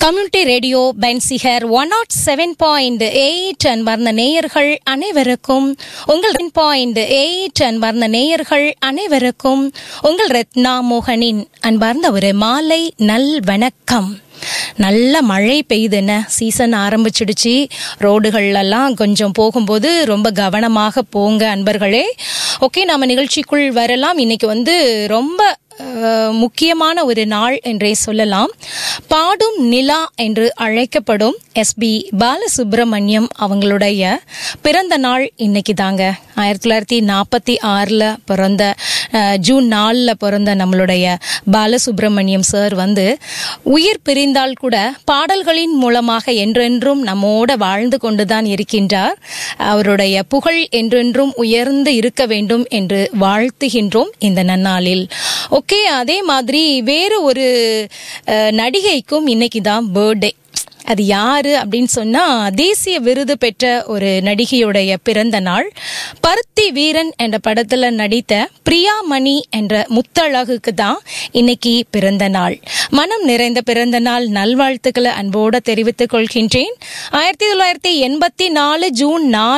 community radio பென்சிகர் one naught seven point eight அன்பார்ந்த நேயர்கள் அனைவருக்கும் உங்கள் பாயிண்ட் எயிட் அன்பார்ந்த நேயர்கள் அனைவருக்கும் உங்கள் ரத்னா மோகனின் அன்பார்ந்த ஒரு மாலை நல் வணக்கம் நல்ல மழை பெய்யுதுன்னு சீசன் ஆரம்பிச்சிடுச்சு ரோடுகள்லாம் கொஞ்சம் போகும்போது ரொம்ப கவனமாக போங்க அன்பர்களே ஓகே நாம நிகழ்ச்சிக்குள் வரலாம் இன்னைக்கு வந்து ரொம்ப அஹ், முக்கியமான ஒரு நாள் என்றே சொல்லலாம் பாடும் நிலா என்று அழைக்கப்படும் எஸ்பி பாலசுப்ரமணியம் அவங்களுடைய பிறந்த நாள் இன்னைக்கு தாங்க ஆயிரத்தி தொள்ளாயிரத்தி நாற்பத்தி ஆறில் பிறந்த அஹ், ஜூன் நாலில் பிறந்த நம்மளுடைய பாலசுப்ரமணியம் சார் வந்து உயிர் பிரிந்தால் கூட பாடல்களின் மூலமாக என்றென்றும் நம்மோட வாழ்ந்து கொண்டுதான் இருக்கின்றார் அவருடைய புகழ் என்றென்றும் உயர்ந்து இருக்க வேண்டும் என்று வாழ்த்துகின்றோம் இந்த நன்னாளில் ஓகே அதே மாதிரி வேறு ஒரு அஹ், நடிகைக்கும் இன்னைக்கு தான் பர்த்டே அது யாரு அப்படின்னு சொன்னா தேசிய விருது பெற்ற ஒரு நடிகையுடைய பிறந்த நாள் பருத்தி வீரன் என்ற படத்துல நடித்த பிரியாமணி என்ற முத்தழகுக்கு தான் இன்னைக்கு பிறந்த நாள் மனம் நிறைந்த பிறந்த நாள் நல்வாழ்த்துக்களை அன்போட தெரிவித்துக் கொள்கின்றேன் ஆயிரத்தி தொள்ளாயிரத்தி எண்பத்தி நாலு ஜூன் நாலு